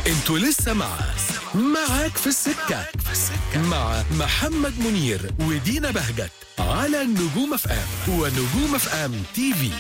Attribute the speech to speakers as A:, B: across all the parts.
A: انتوا لسه مع معاك في السكة مع محمد منير ودينا بهجت على نجوم اف ام ونجوم اف ام تي في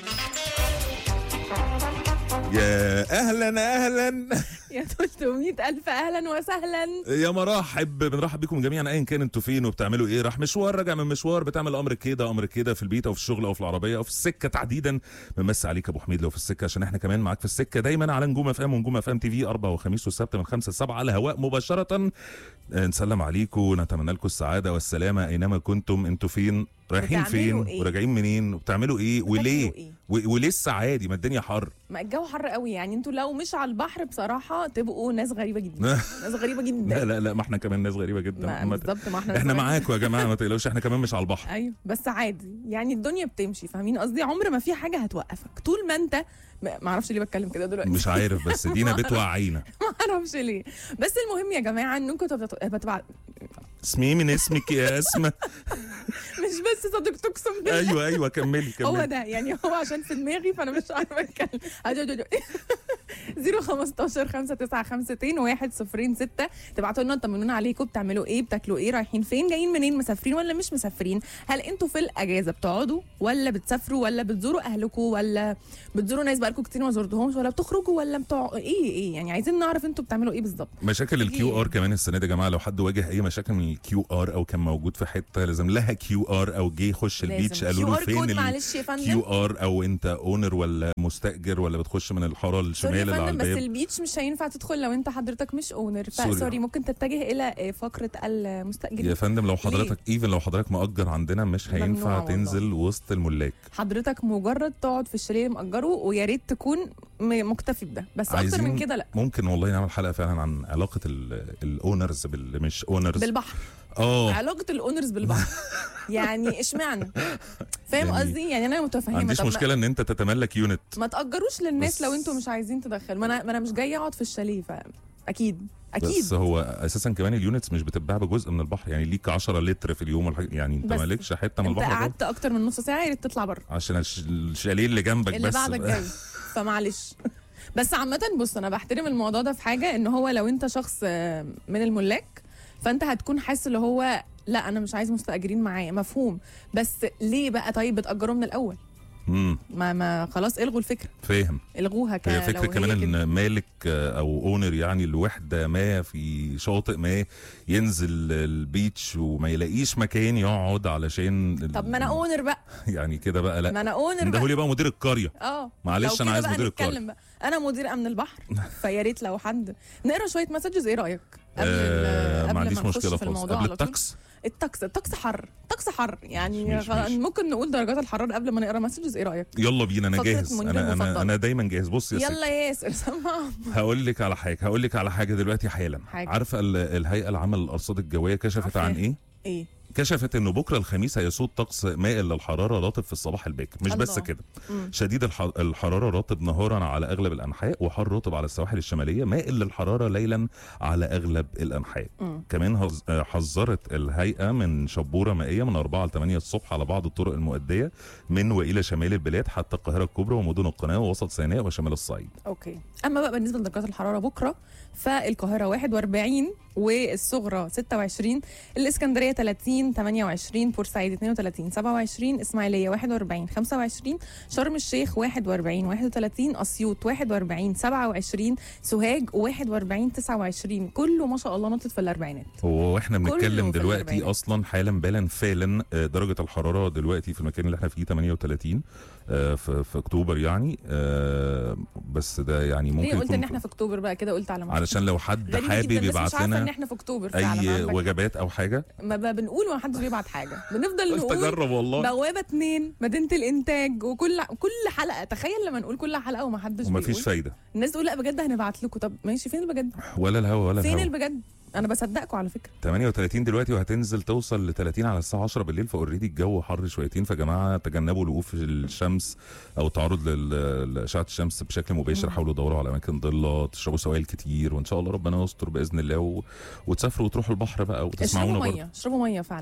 B: يا اهلا اهلا
C: يا 300 ألف أهلا وسهلا
B: يا مراحب بنرحب بكم جميعا ايا كان انتوا فين وبتعملوا ايه راح مشوار راجع من مشوار بتعمل امر كده امر كده في البيت او في الشغل او في العربيه او في السكه تحديدا بنمسي عليك ابو حميد لو في السكه عشان احنا كمان معاك في السكه دايما على نجوم اف ام ونجوم اف ام تي في اربع وخميس والسبت من خمسة لسبعة على الهواء مباشره آه، نسلم عليكم ونتمنى لكم السعاده والسلامه اينما كنتم انتوا فين رايحين فين
C: بتعملوا إيه؟
B: وراجعين منين وبتعملوا ايه وليه
C: إيه؟
B: و- ولسه عادي ما الدنيا حر
C: ما الجو حر قوي يعني انتوا لو مش على البحر بصراحة تبقوا ناس غريبة جدا ناس غريبة جدا
B: لا لا لا ما احنا كمان ناس غريبه جدا
C: ما
B: عامة.
C: بالظبط ما احنا
B: احنا
C: ناس غريبة.
B: معاكم يا جماعه ما تقلقوش احنا كمان مش على البحر
C: ايوه بس عادي يعني الدنيا بتمشي فاهمين قصدي عمر ما في حاجة هتوقفك طول ما انت ما ما اعرفش ليه بتكلم كده دلوقتي
B: مش عارف بس دينا بتوعينا
C: ما اعرفش ليه بس المهم يا جماعة انكم تبت- بتبع...
B: اسمي من اسمك يا اسماء
C: مش بس صديق تقسم بالله
B: ايوه ايوه كملي
C: هو
B: كملي
C: ده يعني هو عشان في دماغي فانا مش عارفه اتكلم 015 5952 106 تبعتوا لنا طمنونا عليكم بتعملوا ايه بتاكلوا ايه رايحين فين جايين منين مسافرين ولا مش مسافرين هل انتوا في الاجازه بتقعدوا ولا بتسافروا ولا بتزوروا اهلكم ولا بتزوروا ناس بقالكم كتير ما زرتوهمش ولا بتخرجوا ولا بتوع ايه ايه يعني عايزين نعرف انتوا بتعملوا ايه بالظبط
B: مشاكل الكيو ار كمان السنه دي يا جماعه لو حد واجه اي مشاكل من الكيو ار او كان موجود في حته لازم لها كيو ار او جه يخش البيتش قالوا له
C: QR
B: فين
C: كود
B: ال
C: معلش يا فندم
B: كيو ار او انت اونر ولا مستاجر ولا بتخش من الحاره
C: سوري يا
B: الشمال اللي على
C: فندم بس
B: الباب
C: البيتش مش هينفع تدخل لو انت حضرتك مش اونر
B: سوري.
C: فسوري ممكن تتجه الى آه، فقره المستاجرين
B: يا فندم لو حضرتك ايفن لو حضرتك مؤجر عندنا مش
C: ممنوع
B: هينفع
C: والله.
B: تنزل وسط الملاك
C: حضرتك مجرد تقعد في الشاليه اللي مأجره ويا ريت تكون م- مكتفي بده بس اكتر
B: عايزين
C: من كده لا
B: ممكن والله نعمل حلقه فعلا عن علاقه الاونرز باللي مش اونرز
C: بالبحر
B: اه
C: علاقه الاونرز بالبحر يعني اشمعنى فاهم
B: يعني
C: قصدي يعني انا
B: ما
C: متفهمه
B: عنديش
C: طب ما-
B: مشكله ان انت تتملك يونت
C: ما تأجروش للناس
B: بس-
C: لو انتوا مش عايزين تدخلوا ما انا ما انا مش جاي اقعد في الشاليه فاكيد اكيد
B: بس هو اساسا كمان اليونتس مش بتتباع بجزء من البحر يعني ليك 10 لتر في اليوم والحاجة يعني انت
C: بس
B: مالكش حته من
C: انت
B: البحر
C: قعدت اكتر من نص ساعه يا ريت تطلع بره
B: عشان الش- الشاليه اللي جنبك
C: اللي
B: بس
C: بعدك جاي فمعلش بس عامة بص انا بحترم الموضوع ده في حاجة ان هو لو انت شخص آه، من الملاك فانت هتكون حاسس اللي هو لا انا مش عايز مستاجرين معايا مفهوم بس ليه بقى طيب بتاجروا من الاول
B: امم
C: ما ما خلاص الغوا الفكره
B: فاهم
C: الغوها ك
B: هي
C: لو
B: فكره كمان
C: كده.
B: ان مالك آه، او اونر يعني لوحده ما في شاطئ ما ينزل البيتش وما يلاقيش مكان يقعد علشان ال-
C: طب ما انا اونر بقى
B: يعني كده بقى
C: ما
B: لا
C: انا اونر
B: ده
C: بقى
B: هو لي بقى مدير القريه
C: اه
B: معلش
C: لو
B: أنا
C: كده
B: عايز
C: بقى
B: مدير
C: نتكلم بقى انا مدير امن البحر فيا ريت لو حد نقرا شويه مسجز ايه رايك قبل ال-
B: آه
C: قبل
B: ما عنديش
C: نخش
B: مشكله
C: في
B: خالص
C: الموضوع
B: قبل
C: على طول.
B: التاكس
C: الطقس الطقس حر الطقس حر يعني
B: ماشي،
C: غ-
B: ماشي.
C: ممكن نقول درجات الحراره قبل ما نقرا مسجز ايه رايك
B: يلا بينا انا
C: فقرة
B: جاهز
C: منير
B: انا انا
C: المفضلة.
B: انا دايما جاهز بص يا ستي
C: يلا يا ياسر سمع
B: هقول لك على حاجه هقول لك على حاجه دلوقتي حالا
C: حاجة.
B: عارفه ال- الهيئه العامه للارصاد الجويه كشفت
C: عارفاها.
B: عن ايه
C: ايه
B: كشفت انه بكره الخميس هيسود طقس مائل للحراره رطب في الصباح الباكر مش بس
C: الله.
B: كده
C: مم.
B: شديد الح- الحراره رطب نهارا على اغلب الانحاء وحر رطب على السواحل الشماليه مائل للحراره ليلا على اغلب الانحاء
C: مم.
B: كمان هز- آه، حذرت الهيئه من شبوره مائيه من 4 ل 8 الصبح على بعض الطرق المؤديه من والى شمال البلاد حتى القاهره الكبرى ومدن القناه ووسط سيناء وشمال الصعيد
C: اوكي اما بقى بالنسبه لدرجات الحراره بكره فالقاهره 41 والصغرى 26 الاسكندريه 30 28 بورسعيد 32 27 اسماعيليه 41 25 شرم الشيخ 41 31 اسيوط 41 27 سوهاج 41 29 كله ما شاء الله نطت في الاربعينات
B: واحنا
C: كله
B: بنتكلم
C: في
B: دلوقتي
C: الأربعينات.
B: اصلا حالا بالا فعلا آه، درجه الحراره دلوقتي في المكان اللي احنا فيه 38 آه، في, في اكتوبر يعني آه، بس ده يعني ممكن
C: ليه قلت
B: يكون
C: ان احنا في اكتوبر بقى كده قلت على ما
B: علشان لو حد
C: غريب
B: حابب
C: جدا الناس
B: يبعت
C: مش عارفه ان
B: لنا
C: احنا في اكتوبر فعلا
B: اي
C: عندك
B: وجبات او حاجه
C: ما بقى بنقول وما حدش بيبعت حاجه بنفضل
B: قلت
C: نقول
B: اجرب والله
C: بوابه اتنين مدينه الانتاج وكل كل حلقه تخيل لما نقول كل حلقه وما حدش
B: ومفيش
C: بيقول
B: فايده
C: الناس تقول لا بجد هنبعت لكم طب ماشي فين البجد
B: ولا الهوا ولا
C: فين
B: الهوا
C: البجد انا بصدقكم على فكره
B: 38 دلوقتي وهتنزل توصل ل 30 على الساعه 10 بالليل فاوريدي الجو حر شويتين فيا جماعه تجنبوا الوقوف في الشمس او التعرض لل- لاشعه الشمس بشكل مباشر حاولوا تدوروا على اماكن ضله تشربوا سوائل كتير وان شاء الله ربنا يستر باذن الله و... وتسافروا وتروحوا البحر بقى وتسمعونا
C: اشربوا
B: برضه
C: ميه اشربوا ميه فعلا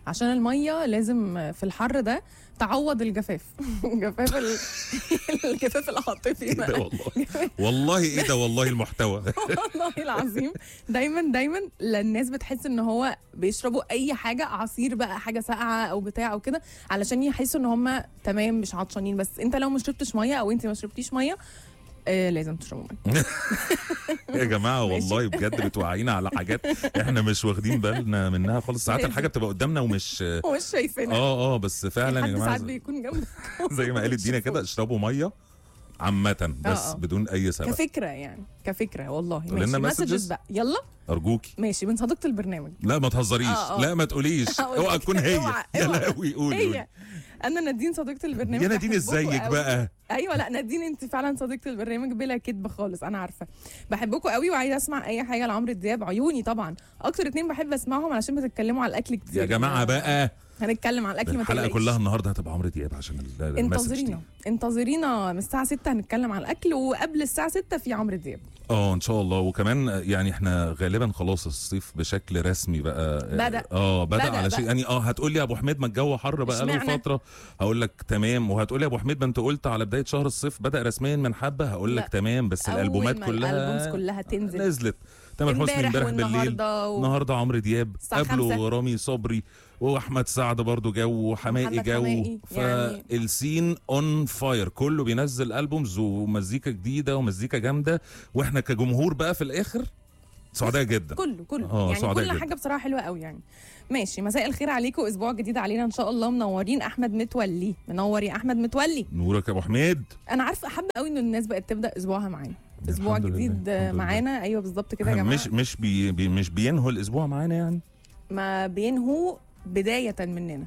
C: عشان الميه لازم في الحر ده تعوض الجفاف جفاف ال... الجفاف العاطفي
B: ايه ده
C: بقى.
B: والله والله ايه ده والله المحتوى
C: والله العظيم دايما دايما لا الناس بتحس ان هو بيشربوا اي حاجه عصير بقى حاجه ساقعه او بتاع او كده علشان يحسوا ان هم تمام مش عطشانين بس انت لو ما شربتش ميه او انت ما شربتيش ميه آه لازم تشربوا ميه
B: يا جماعه
C: ماشي.
B: والله بجد بتوعينا على حاجات احنا مش واخدين بالنا منها خالص ساعات
C: لازم.
B: الحاجه بتبقى قدامنا ومش اه
C: ومش شايفينها
B: اه بس فعلا يا
C: حد
B: جماعه
C: ساعات
B: زي-
C: بيكون جنبك
B: زي ما قالت دينا كده اشربوا ميه عامة بس
C: آه.
B: بدون أي سبب
C: كفكره يعني كفكره والله
B: قول لنا
C: ماشي مسجز
B: messages.
C: بقى يلا
B: أرجوكي
C: ماشي من صديقه البرنامج
B: لا ما تهزريش
C: آه، آه.
B: لا ما تقوليش
C: هقول
B: اوعى
C: لك.
B: تكون هي
C: اوعى،
B: يا
C: اوعى.
B: لهوي قولي
C: هي
B: قولي
C: انا نادين صديقه البرنامج
B: يا نادين
C: بحبكوا
B: ازيك
C: قوي.
B: بقى
C: ايوه لا نادين انت فعلا صديقه البرنامج بلا كذب خالص انا عارفه بحبكم قوي وعايزه اسمع اي حاجه لعمرو دياب عيوني طبعا اكتر اتنين بحب اسمعهم علشان بتتكلموا على الاكل كتير
B: يا جماعه بقى
C: هنتكلم على الاكل ما
B: الحلقه
C: تقلقش.
B: كلها النهارده هتبقى عمرو دياب عشان ال- المسج دي.
C: انتظرينا انتظرينا من الساعه 6 هنتكلم على الاكل وقبل الساعه 6 في عمرو دياب
B: اه ان شاء الله وكمان يعني احنا غالبا خلاص الصيف بشكل رسمي بقى
C: بدأ.
B: اه بدا,
C: بدأ
B: على
C: بقى.
B: شيء يعني اه هتقول لي يا ابو حميد ما الجو حر بقى له
C: اشمعنى؟
B: فتره هقول لك تمام وهتقول لي يا ابو حميد ما انت قلت على بدايه شهر الصيف بدا رسميا من حبه هقول لك
C: لا.
B: تمام بس
C: أول
B: الالبومات
C: ما
B: كلها
C: الألبومز كلها تنزل.
B: نزلت تامر حسني
C: امبارح
B: امبارح بالليل
C: والنهارده و...
B: النهارده عمرو دياب
C: الساعة
B: قبله
C: خمسة.
B: رامي صبري واحمد سعد برضو جو وحماقي
C: محمد
B: جو
C: حماقي، يعني-
B: فالسين اون فاير كله بينزل البومز ومزيكا جديده ومزيكا جامده واحنا كجمهور بقى في الاخر سعداء جدا
C: كله كله
B: اه،
C: يعني
B: سعداء
C: كل
B: جدا.
C: حاجه بصراحه حلوه قوي يعني ماشي مساء الخير عليكم اسبوع جديد علينا ان شاء الله منورين احمد متولي منور يا احمد متولي
B: نورك يا ابو حميد
C: انا عارفه حابه قوي ان الناس بقت تبدا اسبوعها معانا اسبوع
B: الحمد لله،
C: جديد
B: الحمد لله.
C: معانا ايوه بالظبط كده يا جماعه
B: مش مش بي بي مش بينهوا الاسبوع معانا يعني
C: ما بينهوا بدايه مننا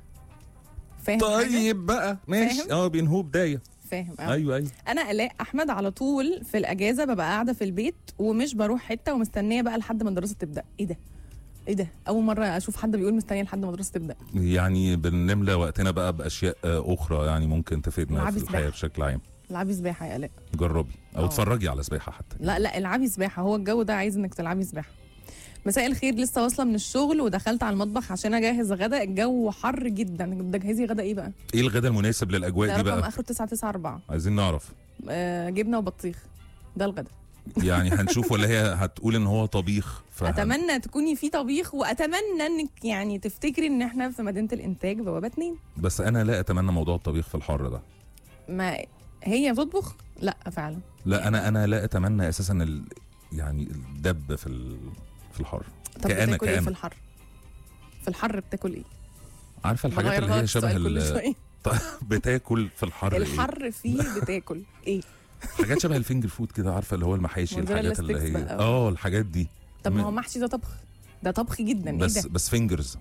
C: فاهم حاجة؟
B: طيب بقى ماشي
C: فاهم؟
B: اه بينهوا بدايه
C: فاهم أوي.
B: ايوه ايوه
C: انا الاء احمد على طول في الاجازه ببقى قاعده في البيت ومش بروح حته ومستنيه بقى لحد ما الدراسه تبدا ايه ده ايه ده اول مره اشوف حد بيقول مستنيه لحد ما الدراسه تبدا
B: يعني بنملى وقتنا بقى باشياء آه، اخرى يعني ممكن تفيدنا
C: العبي
B: في الحياه
C: سباحة.
B: بشكل عام
C: العبي سباحه يا الاء
B: جربي او
C: اه.
B: اتفرجي على سباحه حتى
C: لا لا العبي سباحه هو الجو ده عايز انك تلعبي سباحه مساء الخير لسه واصله من الشغل ودخلت على المطبخ عشان اجهز غدا الجو حر جدا بتجهزي غدا ايه بقى
B: ايه الغدا المناسب
C: ده
B: للاجواء دي
C: رقم
B: بقى
C: اخره 994
B: عايزين نعرف
C: آه جبنه وبطيخ ده الغدا
B: يعني هنشوف ولا هي هتقول ان هو طبيخ فهن-
C: اتمنى تكوني في طبيخ واتمنى انك يعني تفتكري ان احنا في مدينه الانتاج بوابه اتنين
B: بس انا لا اتمنى موضوع الطبيخ في الحر ده
C: ما هي بتطبخ لا فعلا
B: لا انا انا لا اتمنى اساسا ال... يعني الدب في ال... في الحر
C: طب
B: كأنا-
C: بتاكل ايه
B: كأنا.
C: في الحر في الحر بتاكل ايه
B: عارفه الحاجات اللي
C: بغيرها
B: هي شبه
C: السؤال كل
B: ال...
C: شوية.
B: بتاكل في الحر إيه؟
C: الحر فيه بتاكل ايه
B: حاجات شبه الفينجر فود كده عارفه اللي هو المحاشي
C: موزاريلا
B: الحاجات اللي
C: ستيكس
B: هي
C: بقى.
B: اه الحاجات دي
C: طب ما
B: م-
C: هو محشي ده طبخ ده طبخ جدا
B: بس
C: ايه ده
B: بس فينجرز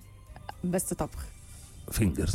C: بس طبخ
B: فينجرز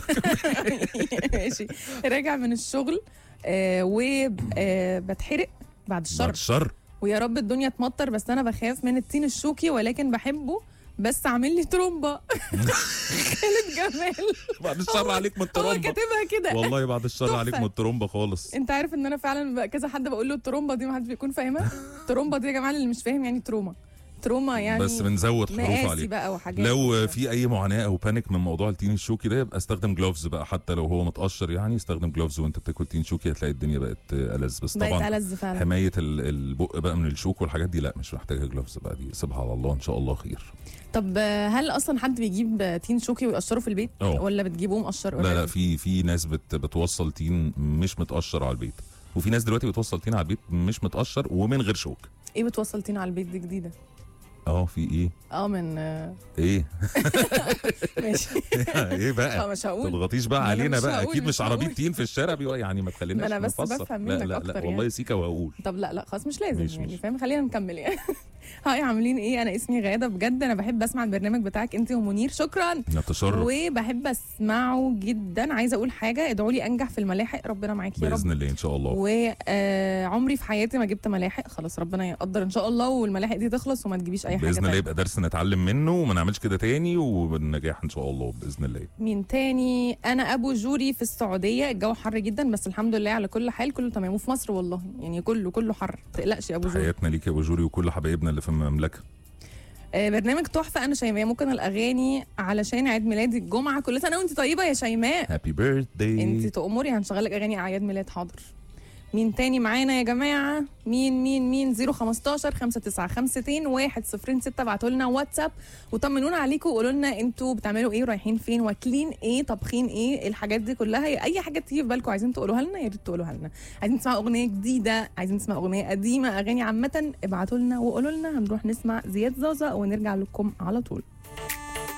C: ماشي راجع من الشغل آه وبتحرق بعد الشر
B: بعد الشر
C: ويا رب الدنيا تمطر بس انا بخاف من التين الشوكي ولكن بحبه بس عامل لي ترومبا خالد جمال
B: بعد الشر عليك من
C: هو
B: الترومبا
C: كاتبها كده
B: والله بعد الشر
C: تحفة.
B: عليك من الترومبا خالص
C: انت عارف ان انا فعلا بقى كذا حد بقول له الترومبا دي ما حدش بيكون فاهمها الترومبا دي يا جماعه اللي مش فاهم يعني تروما تروما يعني
B: بس بنزود حروف
C: مقاسي
B: عليه
C: بقى وحاجات
B: لو
C: كده.
B: في اي معاناه او بانيك من موضوع التين الشوكي ده يبقى استخدم جلوفز بقى حتى لو هو متقشر يعني استخدم جلوفز وانت بتاكل تين شوكي هتلاقي الدنيا بقت ألذ بس
C: بقت
B: طبعا
C: ألذ فعلا
B: حمايه ال- البق بقى من الشوك والحاجات دي لا مش محتاجه جلوفز بقى دي سيبها على الله ان شاء الله خير
C: طب آه، هل اصلا حد بيجيب تين شوكي ويقشره في البيت
B: اه.
C: ولا بتجيبوه مقشر
B: لا لا
C: already؟
B: في في ناس بت بتوصل تين مش متقشر على البيت وفي ناس دلوقتي بتوصل تين على البيت مش متقشر ومن غير شوك
C: ايه بتوصل تين على البيت دي جديده
B: اه في ايه
C: اه من آه،
B: ايه
C: ماشي
B: ايه
C: اه
B: بقى
C: مش هقول
B: تضغطيش بقى
C: ما أنا
B: علينا
C: مش
B: بقى
C: هقول،
B: اكيد
C: مش
B: مش عربيه
C: هقول.
B: تين في الشارع بيقول يعني ما تخليناش
C: ما أنا بس
B: نفسر.
C: بفهم
B: لا
C: منك
B: لا
C: أكتر
B: لا
C: يعني.
B: والله سيكا وهقول
C: طب لا لا خلاص مش لازم
B: ماشي،
C: يعني
B: ماشي.
C: فاهم خلينا نكمل يعني هاي عاملين ايه انا اسمي غاده بجد انا بحب اسمع البرنامج بتاعك انت ومنير شكرا
B: نتشرف
C: وبحب اسمعه جدا عايزه اقول حاجه ادعوا لي انجح في الملاحق ربنا معاكي يا رب
B: باذن الله ان شاء الله
C: وعمري في حياتي ما جبت ملاحق خلاص ربنا يقدر ان شاء الله والملاحق دي تخلص وما تجيبيش اي حاجه
B: باذن الله
C: تانية.
B: يبقى درس نتعلم منه وما نعملش كده تاني وبالنجاح ان شاء الله باذن الله
C: مين تاني انا ابو جوري في السعوديه الجو حر جدا بس الحمد لله على كل حال كله تمام وفي مصر والله يعني كله كله حر ما تقلقش يا ابو جوري
B: حياتنا ليك يا ابو جوري وكل حبايبنا اللي في المملكه
C: آه، برنامج تحفه انا شيماء ممكن الاغاني علشان عيد ميلادي الجمعه كل سنه وانت طيبه يا شيماء
B: هابي بيرثداي
C: انت تأمري هنشغلك اغاني اعياد ميلاد حاضر مين تاني معانا يا جماعه مين مين مين 015 5952 106 ابعتوا لنا واتساب وطمنونا عليكم وقولوا لنا انتوا بتعملوا ايه ورايحين فين واكلين ايه طابخين ايه الحاجات دي كلها اي حاجه تيجي في بالكم عايزين تقولوها لنا يا ريت تقولوها لنا عايزين تسمعوا اغنيه جديده عايزين تسمعوا اغنيه قديمه اغاني عامه ابعتوا لنا وقولوا لنا هنروح نسمع زياد زازا ونرجع لكم على طول